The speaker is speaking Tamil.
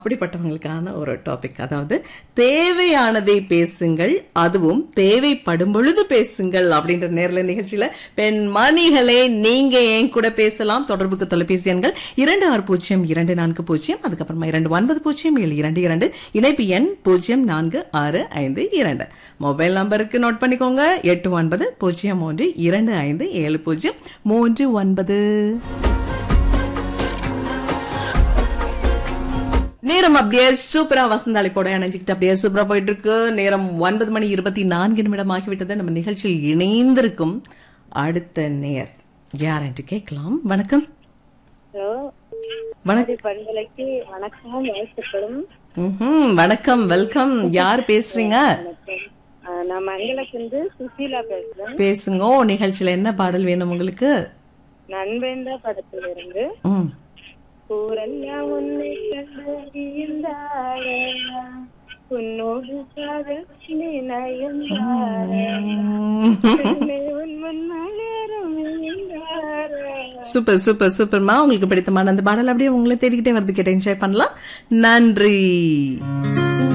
அப்படிப்பட்டவங்களுக்கான ஒரு டாபிக் அதாவது தேவையானதை பேசுங்கள் அதுவும் தேவைப்படும் பொழுது பேசுங்கள் அப்படின்ற நேர்ல நிகழ்ச்சியில பெண்மணிகளே நீங்க என் கூட பேசலாம் தொடர்புக்கு தொலைபேசி எண்கள் இரண்டு ஆறு பூஜ்ஜியம் இரண்டு நான்கு பூஜ்ஜியம் அதுக்கப்புறமா இரண்டு ஒன்பது பூஜ்ஜியம் ஏழு இரண்டு இரண்டு இணைப்பு எண் பூஜ்ஜியம் நான்கு ஆறு ஐந்து இரண்டு மொபைல் நம்பருக்கு நோட் பண்ணிக்கோங்க எட்டு ஒன்பது பூஜ்ஜியம் மூன்று இரண்டு ஐந்து ஏழு பூஜ்ஜியம் மூன்று ஒன்பது நேரம் அப்படியே சூப்பரா வசந்தாளிப்போட இணைஞ்சுக்கிட்டு அப்படியே சூப்பரா போயிட்டு இருக்கு நேரம் ஒன்பது மணி இருபத்தி நான்கு நிமிடம் ஆகிவிட்டது நம்ம நிகழ்ச்சியில் இணைந்திருக்கும் அடுத்த நேர் யார் என்று கேட்கலாம் வணக்கம் ஹலோ வணக்கம் பண்பலைக்கு வணக்கம் வாழ்த்துக்களும் ம்ஹும், வணக்கம் வெல்கம் யார் பேசுறீங்க வணக்கம் ஆஹ் நான் மங்களத்திலிருந்து சுசீலா பேசுறேன் பேசுங்க நிகழ்ச்சியில என்ன பாடல் வேணும் உங்களுக்கு நண்பேந்தா படத்துல இருந்து ம் பூரன்யா உன்னை கண்டு வியந்தாரே. உன்னோடு காதல் நினைந்தாரே. பெண்ணே, உன் முன்னாலேறும் வியந்தாரே. சூப்பர் சூப்பர் சூப்பர்மா உங்களுக்கு பிடித்தமான அந்த பாடல் அப்படியே உங்களை தேடிக்கிட்டே வருது கேட்ட என்ஜாய் பண்ணலாம் நன்றி